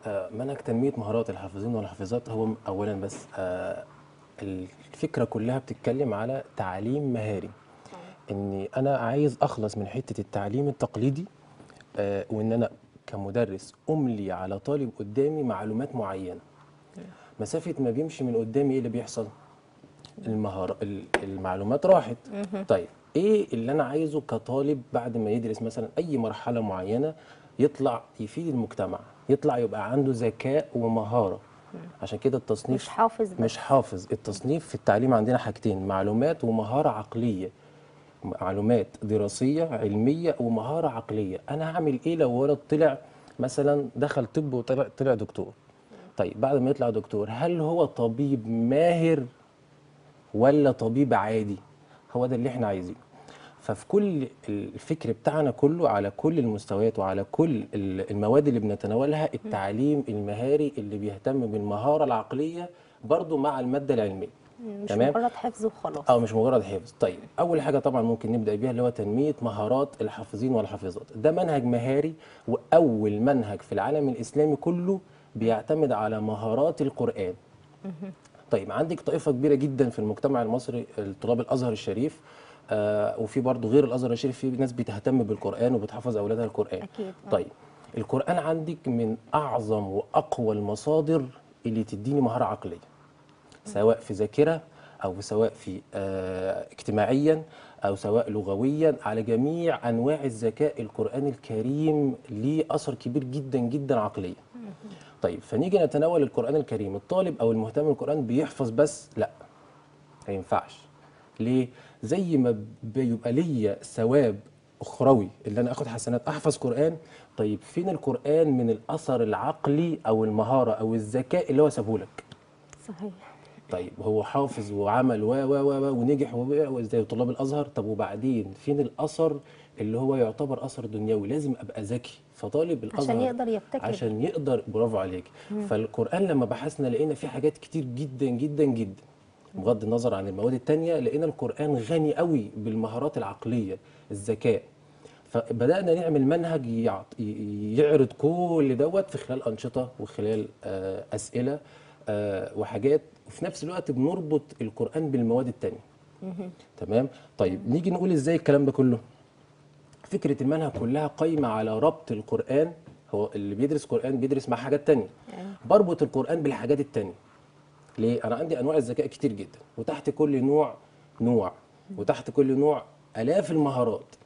آه، منهج تنمية مهارات الحافظين والحافظات هو م- أولا بس آه، الفكرة كلها بتتكلم على تعليم مهاري إني أنا عايز أخلص من حتة التعليم التقليدي آه، وإن أنا كمدرس أملي على طالب قدامي معلومات معينة مسافة ما بيمشي من قدامي إيه اللي بيحصل؟ المهارة ال- المعلومات راحت طيب ايه اللي انا عايزه كطالب بعد ما يدرس مثلا اي مرحله معينه يطلع يفيد المجتمع يطلع يبقى عنده ذكاء ومهاره عشان كده التصنيف مش حافظ بس. مش حافظ التصنيف في التعليم عندنا حاجتين معلومات ومهاره عقليه معلومات دراسيه علميه ومهاره عقليه انا هعمل ايه لو ولد طلع مثلا دخل طب وطلع طلع دكتور طيب بعد ما يطلع دكتور هل هو طبيب ماهر ولا طبيب عادي هو ده اللي احنا عايزينه ففي كل الفكر بتاعنا كله على كل المستويات وعلى كل ال- المواد اللي بنتناولها التعليم المهاري اللي بيهتم بالمهارة العقلية برضو مع المادة العلمية مش مجرد حفظ وخلاص اه مش مجرد حفظ طيب اول حاجه طبعا ممكن نبدا بيها اللي هو تنميه مهارات الحافظين والحافظات ده منهج مهاري واول منهج في العالم الاسلامي كله بيعتمد على مهارات القران طيب عندك طائفه كبيره جدا في المجتمع المصري طلاب الازهر الشريف آه وفي برضه غير الازهر الشريف في ناس بتهتم بالقران وبتحفظ اولادها القران أكيد، آه. طيب القران عندك من اعظم واقوى المصادر اللي تديني مهاره عقليه سواء في ذاكره او سواء في آه اجتماعيا او سواء لغويا على جميع انواع الذكاء القران الكريم ليه اثر كبير جدا جدا عقليا طيب فنيجي نتناول القران الكريم الطالب او المهتم بالقران بيحفظ بس لا ما ينفعش ليه زي ما بيبقى ليا ثواب اخروي اللي انا اخد حسنات احفظ قران طيب فين القران من الاثر العقلي او المهاره او الذكاء اللي هو سابه لك صحيح طيب هو حافظ وعمل و و و و ونجح و- زي طلاب الازهر طب وبعدين فين الاثر اللي هو يعتبر اثر دنيوي لازم ابقى ذكي فطالب الازهر عشان يقدر يبتكر. عشان يقدر برافو عليك فالقران لما بحثنا لقينا فيه حاجات كتير جدا جدا جدا بغض النظر عن المواد التانية لقينا القرآن غني قوي بالمهارات العقلية الذكاء فبدأنا نعمل منهج يعط- ي- يعرض كل دوت في خلال أنشطة وخلال آه، أسئلة آه، وحاجات وفي نفس الوقت بنربط القرآن بالمواد التانية تمام طيب نيجي نقول ازاي الكلام ده كله فكرة المنهج كلها قايمة على ربط القرآن هو اللي بيدرس قرآن بيدرس مع حاجات تانية بربط القرآن بالحاجات التانية ليه؟ أنا عندي أنواع الذكاء كتير جدا وتحت كل نوع نوع وتحت كل نوع آلاف المهارات